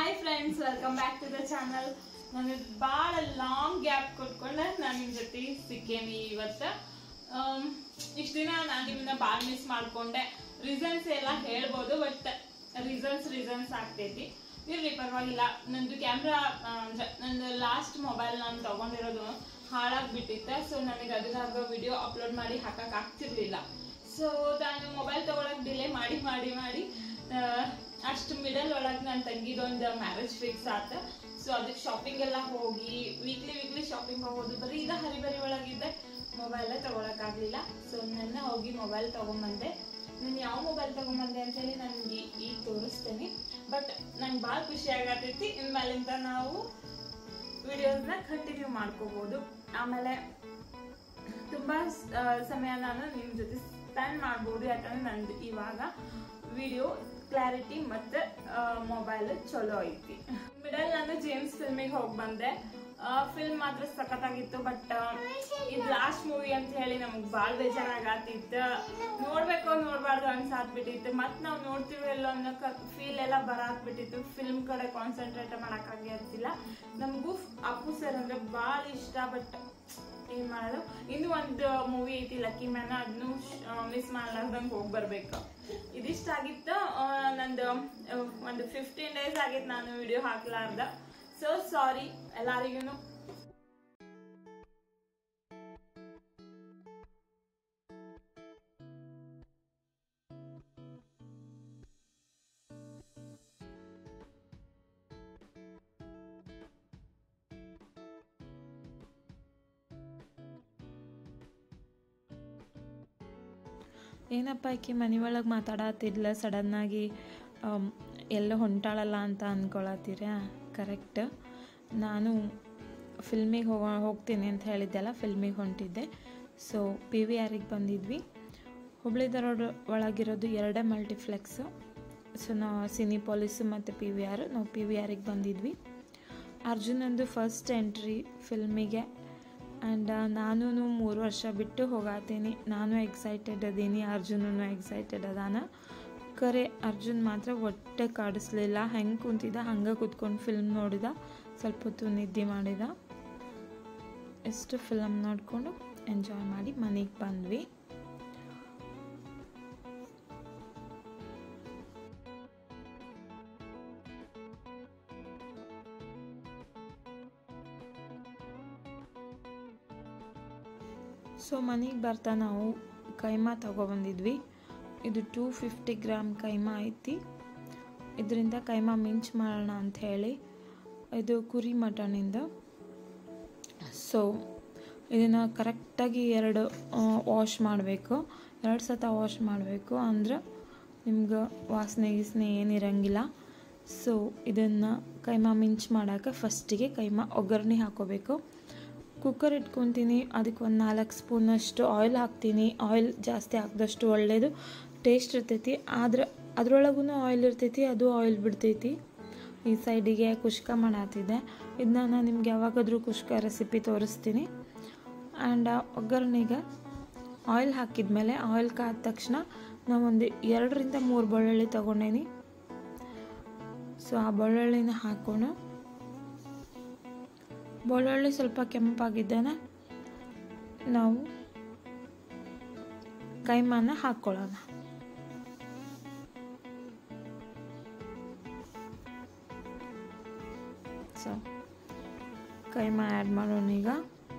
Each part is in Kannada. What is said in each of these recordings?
hi friends welcome back to the channel ನನಗೆ ಭಾಳ ಲಾಂಗ್ ಗ್ಯಾಪ್ ಕೊಟ್ಕೊಂಡೆ ನಾನು ನಿಮ್ಮ ಜೊತೆ ಸಿಕ್ಕೇನಿ ಇವತ್ತು ಇಷ್ಟು ದಿನ ನಾನು ನಿಮ್ಮನ್ನ ಭಾಳ ಮಿಸ್ ಮಾಡ್ಕೊಂಡೆ ರೀಸನ್ಸ್ ಎಲ್ಲ ಹೇಳ್ಬೋದು ಬಟ್ ರೀಸನ್ಸ್ ರೀಸನ್ಸ್ ಆಗ್ತೈತಿ ಇರ್ರಿ ಪರವಾಗಿಲ್ಲ ನಂದು ಕ್ಯಾಮ್ರಾ ನಂದು ಲಾಸ್ಟ್ ಮೊಬೈಲ್ ನಾನು ತಗೊಂಡಿರೋದು ಹಾಳಾಗ್ಬಿಟ್ಟಿತ್ತೆ ಸೊ ನನಗೆ ಅದ್ರಾಗ ವಿಡಿಯೋ ಅಪ್ಲೋಡ್ ಮಾಡಿ ಹಾಕಕ್ ಆಗ್ತಿರ್ಲಿಲ್ಲ ಸೊ ನಾನು ಮೊಬೈಲ್ ತಗೊಳಕ್ ಡಿಲೇ ಮಾಡಿ ಮಾಡಿ ಮಾಡಿ ಅಷ್ಟು ಮಿಡಲ್ ಒಳಗೆ ನನ್ನ ತಂಗಿದೊಂದು ಮ್ಯಾರೇಜ್ ಫಿಕ್ಸ್ ಆತ ಸೊ ಅದಕ್ಕೆ ಶಾಪಿಂಗ್ ಎಲ್ಲ ಹೋಗಿ ವೀಕ್ಲಿ ವೀಕ್ಲಿ ಶಾಪಿಂಗ್ ಹೋಗೋದು ಬರೀ ಇದ ಹರಿಬರಿ ಒಳಗಿದ್ದೆ ಮೊಬೈಲೇ ತಗೊಳಕ್ಕಾಗಲಿಲ್ಲ ಸೊ ನನ್ನ ಹೋಗಿ ಮೊಬೈಲ್ ತೊಗೊಂಬಂದೆ ನಾನು ಯಾವ ಮೊಬೈಲ್ ತೊಗೊಂಬಂದೆ ಅಂತೇಳಿ ನನಗೆ ಈಗ ತೋರಿಸ್ತೇನೆ ಬಟ್ ನಂಗೆ ಭಾಳ ಖುಷಿ ಆಗತೈತಿ ಇನ್ಮೇಲಿಂದ ನಾವು ವಿಡಿಯೋಸ್ನ ಕಂಟಿನ್ಯೂ ಮಾಡ್ಕೋಬೋದು ಆಮೇಲೆ ತುಂಬ ಸಮಯ ನಾನು ನಿಮ್ಮ ಜೊತೆ ಸ್ಪೆಂಡ್ ಮಾಡ್ಬೋದು ಯಾಕಂದ್ರೆ ನಂದು ಇವಾಗ ವಿಡಿಯೋ ಕ್ಲಾರಿಟಿ ಮತ್ತು ಮೊಬೈಲ್ ಚಲೋ ಐತಿ ಮಿಡಲ್ ನಾನು ಜೇಮ್ಸ್ ಫಿಲ್ಮಿಗೆ ಹೋಗಿ ಬಂದೆ ಫಿಲ್ಮ್ ಮಾತ್ರ ಸಖತ್ತಾಗಿತ್ತು ಬಟ್ ಇದು ಲಾಸ್ಟ್ ಮೂವಿ ಅಂತ ಹೇಳಿ ನಮಗೆ ಭಾಳ ಬೇಜಾರಾಗತ್ತಿತ್ತು ನೋಡ್ಬೇಕೋ ನೋಡ್ಬಾರ್ದು ಅನ್ಸಾತ್ಬಿಟ್ಟಿತ್ತು ಮತ್ತೆ ನಾವು ನೋಡ್ತೀವಿ ಎಲ್ಲೋ ಅನ್ನೋ ಫೀಲ್ ಎಲ್ಲ ಬರಾತ್ಬಿಟ್ಟಿತ್ತು ಫಿಲ್ಮ್ ಕಡೆ ಕಾನ್ಸಂಟ್ರೇಟ್ ಮಾಡೋಕ್ಕಾಗಿರ್ತಿಲ್ಲ ನಮಗೂ ಅಪ್ಪು ಸರ್ ಅಂದ್ರೆ ಭಾಳ ಇಷ್ಟ ಬಟ್ ಏನ್ ಮಾಡೋದು ಇನ್ನು ಒಂದು ಮೂವಿ ಐತಿ ಲಕ್ಕಿ ಮ್ಯಾನ್ ಅದನ್ನು ಮಿಸ್ ಮಾಡ್ಲಾರ್ದಂಗೆ ಹೋಗಿ ಬರ್ಬೇಕು ಇದಿಷ್ಟ ಆಗಿತ್ತು ಆ, ನಂದು ಆ, ಒಂದು ಫಿಫ್ಟೀನ್ ಡೇಸ್ ಆಗಿತ್ತು ನಾನು ವಿಡಿಯೋ ಹಾಕ್ಲಾರ್ದ ಸೊ ಸಾರಿ ಎಲ್ಲರಿಗೂ ಏನಪ್ಪ ಆಕಿ ಮನೆ ಒಳಗೆ ಮಾತಾಡತ್ತಿದ್ಲ ಸಡನ್ನಾಗಿ ಎಲ್ಲ ಹೊಂಟಾಳಲ್ಲ ಅಂತ ಅಂದ್ಕೊಳತ್ತೀರ ಕರೆಕ್ಟ್ ನಾನು ಫಿಲ್ಮಿಗೆ ಹೋಗೋ ಹೋಗ್ತೀನಿ ಅಂತ ಹೇಳಿದ್ದೆಲ್ಲ ಫಿಲ್ಮಿಗೆ ಹೊಂಟಿದ್ದೆ ಸೊ ಪಿ ವಿ ಆರಿಗೆ ಬಂದಿದ್ವಿ ಹುಬ್ಳಿ ಧಾರವಾಡ ಒಳಗಿರೋದು ಎರಡೇ ಮಲ್ಟಿಫ್ಲೆಕ್ಸು ಸೊ ನಾವು ಸಿನಿಪಾಲಿಸು ಮತ್ತು ಪಿ ವಿ ಆರ್ ನಾವು ಪಿ ವಿ ಆರಿಗೆ ಬಂದಿದ್ವಿ ಅರ್ಜುನಂದು ಫಸ್ಟ್ ಎಂಟ್ರಿ ಫಿಲ್ಮಿಗೆ ಆ್ಯಂಡ್ ನಾನು ಮೂರು ವರ್ಷ ಬಿಟ್ಟು ಹೋಗಾತೀನಿ ನಾನು ಎಕ್ಸೈಟೆಡ್ ಅದೀನಿ ಅರ್ಜುನನು ಎಕ್ಸೈಟೆಡ್ ಅದಾನ ಕರೆ ಅರ್ಜುನ್ ಮಾತ್ರ ಹೊಟ್ಟೆ ಕಾಡಿಸ್ಲಿಲ್ಲ ಹೆಂಗೆ ಕುಂತಿದ್ದ ಹಂಗೆ ಕೂತ್ಕೊಂಡು ಫಿಲ್ಮ್ ನೋಡಿದ ಸ್ವಲ್ಪ ಹೊತ್ತು ನಿದ್ದೆ ಮಾಡಿದ ಎಷ್ಟು ಫಿಲಮ್ ನೋಡಿಕೊಂಡು ಎಂಜಾಯ್ ಮಾಡಿ ಮನೆಗೆ ಬಂದ್ವಿ ಸೊ ಮನೆಗೆ ಬರ್ತಾ ನಾವು ಕೈಮಾ ತಗೊಬಂದಿದ್ವಿ ಇದು ಟೂ ಫಿಫ್ಟಿ ಗ್ರಾಮ್ ಕೈಮಾ ಐತಿ ಇದರಿಂದ ಕೈಮಾ ಮಿಂಚ್ ಮಾಡೋಣ ಅಂತ ಹೇಳಿ ಇದು ಕುರಿ ಮಟನಿಂದ ಸೊ ಇದನ್ನು ಕರೆಕ್ಟಾಗಿ ಎರಡು ವಾಶ್ ಮಾಡಬೇಕು ಎರಡು ಸತ ವಾಶ್ ಮಾಡಬೇಕು ಅಂದ್ರೆ ನಿಮ್ಗೆ ವಾಸನೆ ಗೀಸನೆ ಏನಿರಂಗಿಲ್ಲ ಸೊ ಇದನ್ನು ಕೈಮಾ ಮಿಂಚ್ ಮಾಡೋಕೆ ಫಸ್ಟಿಗೆ ಕೈಮಾ ಒಗ್ಗರಣೆ ಹಾಕೋಬೇಕು ಕುಕ್ಕರ್ ಇಟ್ಕೊತೀನಿ ಅದಕ್ಕೆ ಒಂದು ನಾಲ್ಕು ಸ್ಪೂನಷ್ಟು ಆಯಿಲ್ ಹಾಕ್ತೀನಿ ಆಯಿಲ್ ಜಾಸ್ತಿ ಹಾಕಿದಷ್ಟು ಒಳ್ಳೆಯದು ಟೇಸ್ಟ್ ಇರ್ತೈತಿ ಆದ್ರೆ ಅದ್ರೊಳಗೂ ಆಯಿಲ್ ಇರ್ತೈತಿ ಅದು ಆಯಿಲ್ ಬಿಡ್ತೈತಿ ಈ ಸೈಡಿಗೆ ಕುಷ್ಕ ಮಾಡತ್ತಿದ್ದೆ ಇದನ್ನ ನಾನು ನಿಮ್ಗೆ ಯಾವಾಗಾದರೂ ಕುಷ್ಕ ರೆಸಿಪಿ ತೋರಿಸ್ತೀನಿ ಆ್ಯಂಡ್ ಒಗ್ಗರಣೆಗೆ ಆಯಿಲ್ ಹಾಕಿದ್ಮೇಲೆ ಆಯಿಲ್ ಕಾದ ತಕ್ಷಣ ನಾವೊಂದು ಎರಡರಿಂದ ಮೂರು ಬೆಳ್ಳುಳ್ಳಿ ತೊಗೊಂಡೇನಿ ಸೊ ಆ ಬೆಳ್ಳುಳ್ಳಿನ ಹಾಕ್ಕೊಂಡು ಬೆಳ್ಳುಳ್ಳಿ ಸ್ವಲ್ಪ ಕೆಂಪಾಗಿದ್ದೇನೆ ನಾವು ಕೈಮಾನ ಹಾಕ್ಕೊಳ್ಳೋಣ ಸೊ ಕೈಮಾ ಆ್ಯಡ್ ಮಾಡೋಣ ಈಗ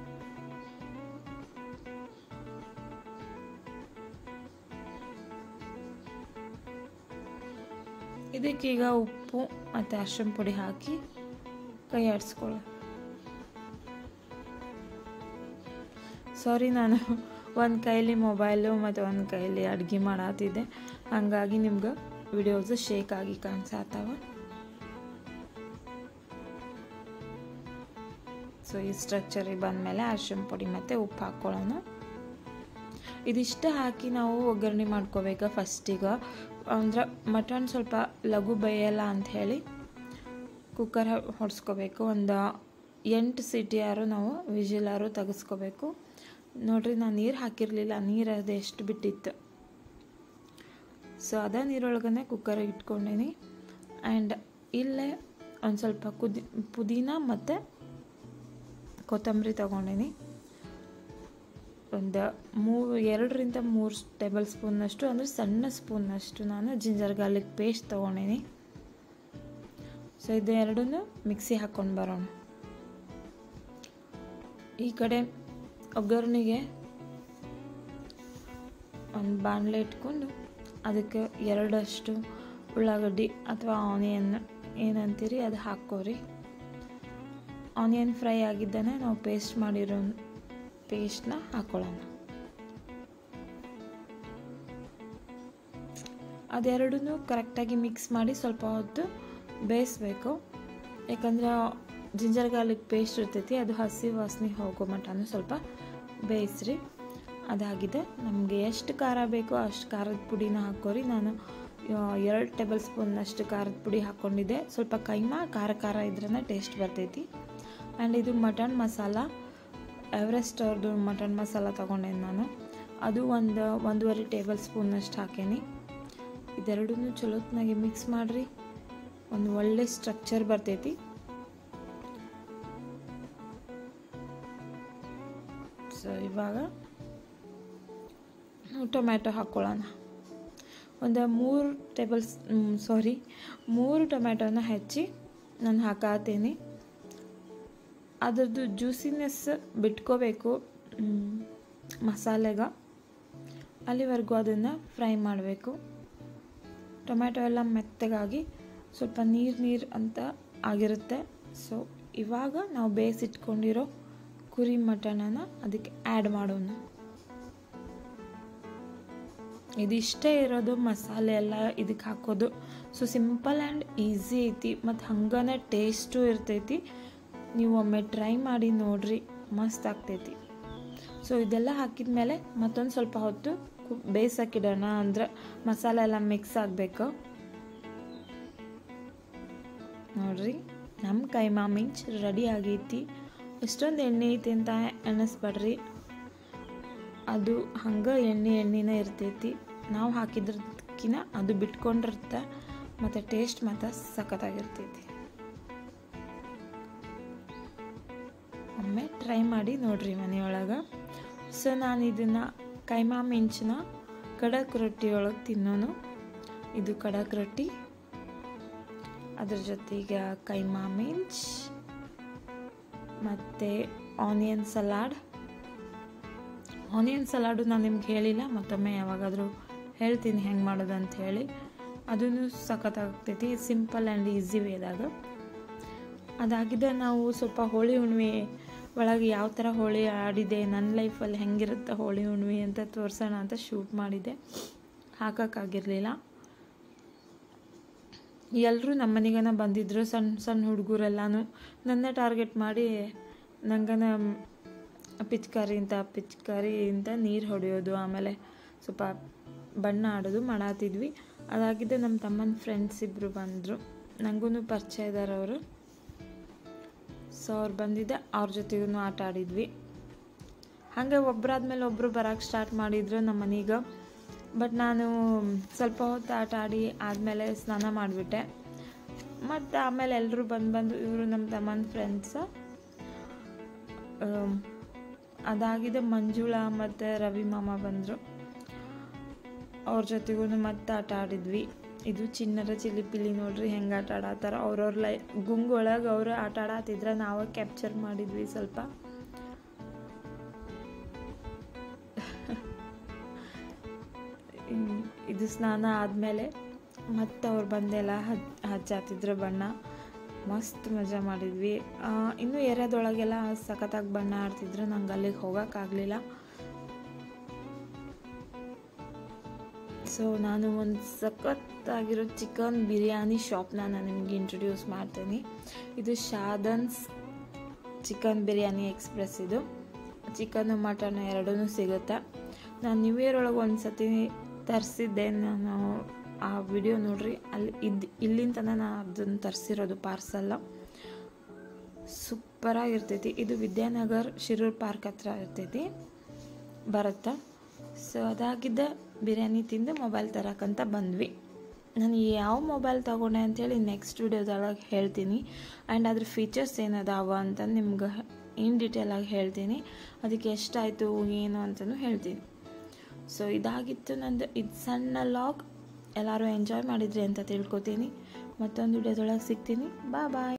ಇದಕ್ಕೀಗ ಉಪ್ಪು ಮತ್ತು ಅರ್ಶಿನ ಪುಡಿ ಹಾಕಿ ಕೈ ಆಡಿಸ್ಕೊಳ್ಳೋ ಸಾರಿ ನಾನು ಒಂದು ಕೈಲಿ ಮೊಬೈಲು ಮತ್ತು ಒಂದು ಕೈಲಿ ಅಡುಗೆ ಮಾಡತ್ತಿದ್ದೆ ಹಾಗಾಗಿ ನಿಮ್ಗೆ ವಿಡಿಯೋಸ್ ಶೇಕ್ ಆಗಿ ಕಾಣಿಸತ್ತವ ಸೊ ಈ ಸ್ಟ್ರಕ್ಚರಿಗೆ ಬಂದಮೇಲೆ ಅರ್ಶಿನ ಪುಡಿ ಮತ್ತು ಉಪ್ಪು ಹಾಕ್ಕೊಳ್ಳೋಣ ಇದಿಷ್ಟು ಹಾಕಿ ನಾವು ಒಗ್ಗರಣೆ ಮಾಡ್ಕೋಬೇಕು ಫಸ್ಟಿಗೆ ಅಂದ್ರೆ ಮಟನ್ ಸ್ವಲ್ಪ ಲಘು ಬೇಯಲ್ಲ ಅಂತ ಹೇಳಿ ಕುಕ್ಕರ್ ಹೊಡ್ಸ್ಕೋಬೇಕು ಒಂದು ಎಂಟು ಸಿಟಿಯಾರು ನಾವು ವಿಜಿಲಾರು ತೆಗೆಸ್ಕೋಬೇಕು ನೋಡ್ರಿ ನಾನು ನೀರು ಹಾಕಿರಲಿಲ್ಲ ನೀರು ಅದು ಎಷ್ಟು ಬಿಟ್ಟಿತ್ತು ಸೊ ಅದ ನೀರೊಳಗನೆ ಕುಕ್ಕರ್ ಇಟ್ಕೊಂಡೀನಿ ಆ್ಯಂಡ್ ಇಲ್ಲೇ ಒಂದು ಸ್ವಲ್ಪ ಕುದಿ ಪುದೀನ ಮತ್ತು ಕೊತ್ತಂಬರಿ ತೊಗೊಂಡಿನಿ ಒಂದು ಮೂರು ಎರಡರಿಂದ ಮೂರು ಟೇಬಲ್ ಸ್ಪೂನ್ನಷ್ಟು ಅಂದರೆ ಸಣ್ಣ ಸ್ಪೂನ್ನಷ್ಟು ನಾನು ಜಿಂಜರ್ ಗಾರ್ಲಿಕ್ ಪೇಸ್ಟ್ ತೊಗೊಂಡಿನಿ ಸೊ ಇದು ಎರಡನ್ನೂ ಮಿಕ್ಸಿ ಹಾಕ್ಕೊಂಡು ಬರೋಣ ಈ ಕಡೆ ಒಗ್ಗರಣೆಗೆ ಒಂದು ಬಾಣಲೆ ಇಟ್ಕೊಂಡು ಅದಕ್ಕೆ ಎರಡಷ್ಟು ಉಳ್ಳಾಗಡ್ಡಿ ಅಥವಾ ಆನಿಯನ್ ಏನಂತೀರಿ ಅದು ಹಾಕ್ಕೋರಿ ಆನಿಯನ್ ಫ್ರೈ ಆಗಿದ್ದಾನೆ ನಾವು ಪೇಸ್ಟ್ ಮಾಡಿರೋ ಪೇಸ್ಟ್ನ ಹಾಕ್ಕೊಳ್ಳೋಣ ಅದೆರಡನ್ನೂ ಕರೆಕ್ಟಾಗಿ ಮಿಕ್ಸ್ ಮಾಡಿ ಸ್ವಲ್ಪ ಹೊತ್ತು ಬೇಯಿಸ್ಬೇಕು ಯಾಕಂದ್ರೆ ಜಿಂಜರ್ ಗಾರ್ಲಿಕ್ ಪೇಸ್ಟ್ ಇರ್ತೈತಿ ಅದು ಹಸಿ ವಾಸನೆ ಹೋಗೋ ಮಟನೂ ಸ್ವಲ್ಪ ಬೇಯಿಸ್ರಿ ಅದಾಗಿದೆ ನಮಗೆ ಎಷ್ಟು ಖಾರ ಬೇಕೋ ಅಷ್ಟು ಖಾರದ ಪುಡಿನ ಹಾಕೋರಿ ನಾನು ಎರಡು ಟೇಬಲ್ ಸ್ಪೂನ್ನಷ್ಟು ಖಾರದ ಪುಡಿ ಹಾಕ್ಕೊಂಡಿದ್ದೆ ಸ್ವಲ್ಪ ಕೈಮಾ ಖಾರ ಖಾರ ಇದ್ರೇ ಟೇಸ್ಟ್ ಬರ್ತೈತಿ ಆ್ಯಂಡ್ ಇದು ಮಟನ್ ಮಸಾಲ ಎವರೆಸ್ಟ್ ಅವ್ರದ್ದು ಮಟನ್ ಮಸಾಲ ತೊಗೊಂಡೇನಿ ನಾನು ಅದು ಒಂದು ಒಂದೂವರೆ ಟೇಬಲ್ ಸ್ಪೂನಷ್ಟು ಹಾಕೇನಿ ಇದೆರಡನ್ನೂ ಚಲೋತ್ನಾಗೆ ಮಿಕ್ಸ್ ಮಾಡಿರಿ ಒಂದು ಒಳ್ಳೆ ಸ್ಟ್ರಕ್ಚರ್ ಬರ್ತೈತಿ ಸೊ ಇವಾಗ ಟೊಮ್ಯಾಟೊ ಹಾಕ್ಕೊಳ್ಳೋಣ ಒಂದು ಮೂರು ಟೇಬಲ್ ಸಾರಿ ಮೂರು ಟೊಮ್ಯಾಟೊನ ಹೆಚ್ಚಿ ನಾನು ಹಾಕಾತೀನಿ ಅದರದ್ದು ಜ್ಯೂಸಿನೆಸ್ ಬಿಟ್ಕೋಬೇಕು ಮಸಾಲೆಗ ಅಲ್ಲಿವರೆಗೂ ಅದನ್ನು ಫ್ರೈ ಮಾಡಬೇಕು ಟೊಮ್ಯಾಟೊ ಎಲ್ಲ ಮೆತ್ತಗಾಗಿ ಸ್ವಲ್ಪ ನೀರು ನೀರು ಅಂತ ಆಗಿರುತ್ತೆ ಸೊ ಇವಾಗ ನಾವು ಬೇಯಿಸಿಟ್ಕೊಂಡಿರೋ ಕುರಿ ಮಟನನ್ನು ಅದಕ್ಕೆ ಆ್ಯಡ್ ಮಾಡೋಣ ಇದಿಷ್ಟೇ ಇರೋದು ಮಸಾಲೆ ಎಲ್ಲ ಇದಕ್ಕೆ ಹಾಕೋದು ಸೊ ಸಿಂಪಲ್ ಆ್ಯಂಡ್ ಈಸಿ ಐತಿ ಮತ್ತು ಹಂಗನೇ ಟೇಸ್ಟು ಇರ್ತೈತಿ ನೀವು ಒಮ್ಮೆ ಟ್ರೈ ಮಾಡಿ ನೋಡ್ರಿ ಮಸ್ತ್ ಆಗ್ತೈತಿ ಸೊ ಇದೆಲ್ಲ ಹಾಕಿದ ಮೇಲೆ ಮತ್ತೊಂದು ಸ್ವಲ್ಪ ಹೊತ್ತು ಬೇಯಿಸೋಕ್ಕಿಡೋಣ ಅಂದ್ರೆ ಮಸಾಲೆ ಎಲ್ಲ ಮಿಕ್ಸ್ ಆಗಬೇಕು ನೋಡ್ರಿ ನಮ್ಮ ಕೈಮಾ ಮಿಂಚ್ ರೆಡಿ ಆಗೈತಿ ಎಷ್ಟೊಂದು ಎಣ್ಣೆ ಐತಿ ಅಂತ ಎಣಿಸ್ಬೇಡ್ರಿ ಅದು ಹಂಗೆ ಎಣ್ಣೆ ಎಣ್ಣೆನೇ ಇರ್ತೈತಿ ನಾವು ಹಾಕಿದ್ರಕ್ಕಿಂತ ಅದು ಬಿಟ್ಕೊಂಡಿರುತ್ತೆ ಮತ್ತು ಟೇಸ್ಟ್ ಮಾತ್ರ ಸಖತ್ತಾಗಿರ್ತೈತಿ ಒಮ್ಮೆ ಟ್ರೈ ಮಾಡಿ ನೋಡ್ರಿ ಮನೆಯೊಳಗೆ ಸೊ ನಾನು ಇದನ್ನು ಕೈಮಾ ಮಿಂಚನ್ನ ಕಡಕ್ ರೊಟ್ಟಿ ಒಳಗೆ ತಿನ್ನೋನು ಇದು ಕಡಕ್ ರೊಟ್ಟಿ ಅದ್ರ ಜೊತೆಗೆ ಕೈಮಾ ಮಿಂಚ್ ಮತ್ತು ಆನಿಯನ್ ಸಲಾಡ್ ಆನಿಯನ್ ಸಲಾಡು ನಾನು ನಿಮ್ಗೆ ಹೇಳಿಲ್ಲ ಮತ್ತೊಮ್ಮೆ ಯಾವಾಗಾದರೂ ಹೇಳ್ತೀನಿ ಹೆಂಗೆ ಮಾಡೋದು ಅಂತ ಹೇಳಿ ಅದೂ ಸಖತ್ತಾಗ್ತೈತಿ ಸಿಂಪಲ್ ಆ್ಯಂಡ್ ಈಸಿ ವೇದಾಗ ಅದಾಗಿದೆ ನಾವು ಸ್ವಲ್ಪ ಹೋಳಿ ಹುಣ್ಣಿಮೆ ಒಳಗೆ ಯಾವ ಥರ ಹೋಳಿ ಆಡಿದೆ ನನ್ನ ಲೈಫಲ್ಲಿ ಹೆಂಗಿರುತ್ತೆ ಹೋಳಿ ಹುಣ್ಣಿಮೆ ಅಂತ ತೋರಿಸೋಣ ಅಂತ ಶೂಟ್ ಮಾಡಿದ್ದೆ ಹಾಕೋಕ್ಕಾಗಿರಲಿಲ್ಲ ಎಲ್ಲರೂ ನಮ್ಮ ಮನೆಗನ ಬಂದಿದ್ದರು ಸಣ್ಣ ಸಣ್ಣ ಹುಡುಗರೆಲ್ಲನೂ ನನ್ನ ಟಾರ್ಗೆಟ್ ಮಾಡಿ ನಂಗನ ಪಿಚ್ಕಾರಿ ಅಂತ ಪಿಚ್ಕಾರಿ ಅಂತ ನೀರು ಹೊಡೆಯೋದು ಆಮೇಲೆ ಸ್ವಲ್ಪ ಬಣ್ಣ ಆಡೋದು ಮಾಡಾತಿದ್ವಿ ಅದಾಗಿದ್ದೆ ನಮ್ಮ ತಮ್ಮನ ಫ್ರೆಂಡ್ಸ್ ಇಬ್ಬರು ಬಂದರು ನನಗೂ ಪರಿಚಯ ಇದ್ದಾರೆ ಅವರು ಸೊ ಅವ್ರು ಬಂದಿದ್ದೆ ಅವ್ರ ಜೊತೆಗೂ ಆಟ ಆಡಿದ್ವಿ ಹಾಗೆ ಒಬ್ಬರಾದ್ಮೇಲೆ ಒಬ್ಬರು ಬರೋಕ್ಕೆ ಸ್ಟಾರ್ಟ್ ಮಾಡಿದ್ರು ನಮ್ಮ ಮನೆಗೆ ಬಟ್ ನಾನು ಸ್ವಲ್ಪ ಹೊತ್ತು ಆಟ ಆಡಿ ಆದಮೇಲೆ ಸ್ನಾನ ಮಾಡಿಬಿಟ್ಟೆ ಮತ್ತು ಆಮೇಲೆ ಎಲ್ಲರೂ ಬಂದು ಬಂದು ಇವರು ನಮ್ಮ ತಮ್ಮನ ಫ್ರೆಂಡ್ಸ ಅದಾಗಿದೆ ಮಂಜುಳಾ ಮತ್ತು ರವಿ ಮಾಮ ಬಂದರು ಅವ್ರ ಜೊತೆಗೂ ಮತ್ತೆ ಆಟ ಆಡಿದ್ವಿ ಇದು ಚಿನ್ನರ ಚಿಲಿ ಪಿಲಿ ನೋಡ್ರಿ ಹೆಂಗೆ ಆಟ ಆಡತ್ತಾರ ಅವ್ರವ್ರ ಲೈ ಗುಂಗೊಳಗೆ ಅವರು ಆಟ ಆಡತ್ತಿದ್ರೆ ನಾವು ಕ್ಯಾಪ್ಚರ್ ಮಾಡಿದ್ವಿ ಸ್ವಲ್ಪ ಇದು ಸ್ನಾನ ಆದಮೇಲೆ ಮತ್ತೆ ಅವ್ರು ಬಂದೆಲ್ಲ ಹಜ್ ಹಚ್ಚಾತಿದ್ರು ಬಣ್ಣ ಮಸ್ತ್ ಮಜಾ ಮಾಡಿದ್ವಿ ಇನ್ನೂ ಏರಿಯಾದೊಳಗೆಲ್ಲ ಸಖತ್ತಾಗಿ ಬಣ್ಣ ಆಡ್ತಿದ್ರು ನಂಗೆ ಅಲ್ಲಿಗೆ ಹೋಗೋಕ್ಕಾಗಲಿಲ್ಲ ಸೊ ನಾನು ಒಂದು ಸಖತ್ತಾಗಿರೋ ಚಿಕನ್ ಬಿರಿಯಾನಿ ಶಾಪ್ನ ನಾನು ನಿಮಗೆ ಇಂಟ್ರೊಡ್ಯೂಸ್ ಮಾಡ್ತೀನಿ ಇದು ಶಾದನ್ಸ್ ಚಿಕನ್ ಬಿರಿಯಾನಿ ಎಕ್ಸ್ಪ್ರೆಸ್ ಇದು ಚಿಕನ್ ಮಟನ್ ಎರಡೂ ಸಿಗುತ್ತೆ ನಾನು ನ್ಯೂ ಇಯರ್ ಒಳಗೆ ಒಂದು ಸತಿ ತರಿಸಿದ್ದೆ ನಾನು ಆ ವಿಡಿಯೋ ನೋಡ್ರಿ ಅಲ್ಲಿ ಇದು ಇಲ್ಲಿಂದ ನಾನು ಅದನ್ನು ತರಿಸಿರೋದು ಪಾರ್ಸಲ್ಲ ಸೂಪರಾಗಿರ್ತೈತಿ ಇದು ವಿದ್ಯಾನಗರ್ ಶಿರೂರ್ ಪಾರ್ಕ್ ಹತ್ರ ಇರ್ತೈತಿ ಬರುತ್ತಾ ಸೊ ಅದಾಗಿದ್ದ ಬಿರಿಯಾನಿ ತಿಂದು ಮೊಬೈಲ್ ತರಕ್ಕಂತ ಬಂದ್ವಿ ನಾನು ಯಾವ ಮೊಬೈಲ್ ತೊಗೊಂಡೆ ಅಂಥೇಳಿ ನೆಕ್ಸ್ಟ್ ವಿಡಿಯೋದೊಳಗೆ ಹೇಳ್ತೀನಿ ಆ್ಯಂಡ್ ಅದ್ರ ಫೀಚರ್ಸ್ ಏನದಾವ ಅಂತ ನಿಮ್ಗೆ ಇನ್ ಡೀಟೇಲಾಗಿ ಹೇಳ್ತೀನಿ ಅದಕ್ಕೆ ಎಷ್ಟಾಯಿತು ಏನು ಅಂತಲೂ ಹೇಳ್ತೀನಿ ಸೊ ಇದಾಗಿತ್ತು ನಂದು ಇದು ಸಣ್ಣ ಲಾಗ್ ಎಲ್ಲರೂ ಎಂಜಾಯ್ ಮಾಡಿದ್ರಿ ಅಂತ ತಿಳ್ಕೊತೀನಿ ಮತ್ತೊಂದು ವಿಡಿಯೋದೊಳಗೆ ಸಿಗ್ತೀನಿ ಬಾ ಬಾಯ್